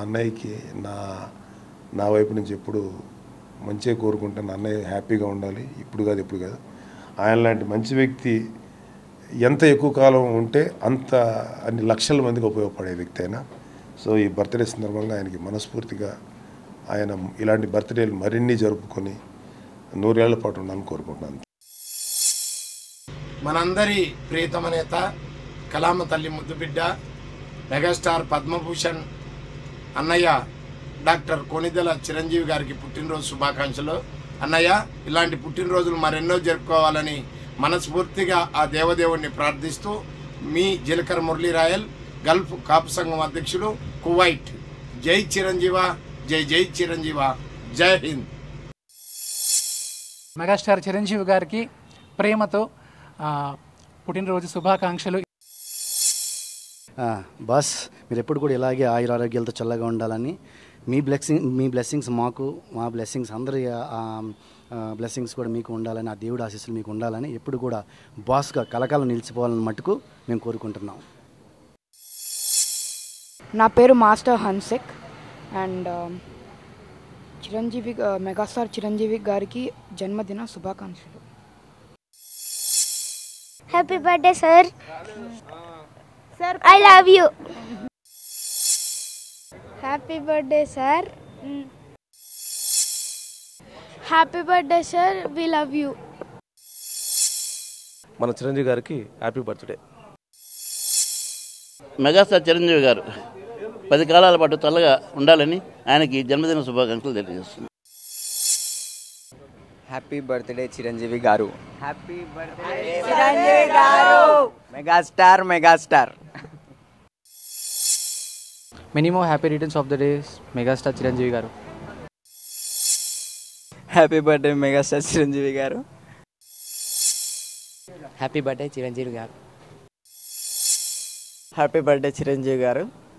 అన్నయ్యకి నా నా వైపు నుంచి ఎప్పుడు మంచిగా కోరుకుంటాను అన్నయ్య హ్యాపీగా ఉండాలి ఇప్పుడు కాదు ఇప్పుడు కాదు ఆయన లాంటి మంచి వ్యక్తి ఎంత ఎక్కువ కాలం ఉంటే అంత అన్ని లక్షల మందికి ఉపయోగపడే వ్యక్తి అయినా సో ఈ బర్త్డే సందర్భంగా ఆయనకి మనస్ఫూర్తిగా ఆయన ఇలాంటి బర్త్డేలు మరిన్ని జరుపుకొని నూరేళ్ల పాటు ఉండాలని కోరుకుంటున్నాను మనందరి ప్రియతమ నేత కలామ తల్లి ముద్దుబిడ్డ మెగాస్టార్ పద్మభూషణ్ అన్నయ్య డాక్టర్ కొనిదెల చిరంజీవి గారికి పుట్టినరోజు శుభాకాంక్షలు అన్నయ్య ఇలాంటి పుట్టినరోజులు మరెన్నో జరుపుకోవాలని మనస్ఫూర్తిగా ఆ దేవదేవుణ్ణి ప్రార్థిస్తూ మీ జీలకర్ర మురళీరాయల్ గల్ఫ్ కాపు సంఘం అధ్యక్షుడు కువైట్ జై చిరంజీవ జై జై చిరంజీవ జై హింద్ మెగాస్టార్ చిరంజీవి గారికి ప్రేమతో ఆ, పుట్టినరోజు శుభాకాంక్షలు ఆ, బాస్ మీరు ఎప్పుడు కూడా ఇలాగే ఆయుర ఆరోగ్యాలతో చల్లగా ఉండాలని మీ బ్లెస్సింగ్ మీ బ్లెస్సింగ్స్ మాకు మా బ్లెస్సింగ్స్ అందరి బ్లెస్సింగ్స్ కూడా మీకు ఉండాలని ఆ దేవుడి ఆశీస్సులు మీకు ఉండాలని ఎప్పుడు కూడా బాస్గా కలకాలం నిలిచిపోవాలని మటుకు మేము కోరుకుంటున్నాం నా పేరు మాస్టర్ హన్సిక్ అండ్ చిరంజీవి గా- మెగాస్టార్ చిరంజీవి గారికి జన్మదిన శుభాకాంక్షలు happy birthday sir sir I love you happy birthday sir happy birthday sir we love you మన చిరంజీవి గారికి హ్యాపీ బర్త్డే మెగాస్టార్ చిరంజీవి గారు పది కాలాల పాటు చల్లగా ఉండాలని ఆయనకి జన్మదిన శుభాకాంక్షలు తెలియజేస్తున్నాను happy birthday Chiranjeevi garu happy birthday Chiranjeevi garu megastar megastar minimum happy returns of the days megastar Chiranjeevi garu happy birthday megastar Chiranjeevi garu happy birthday Chiranjeevi garu happy birthday Chiranjeevi గారు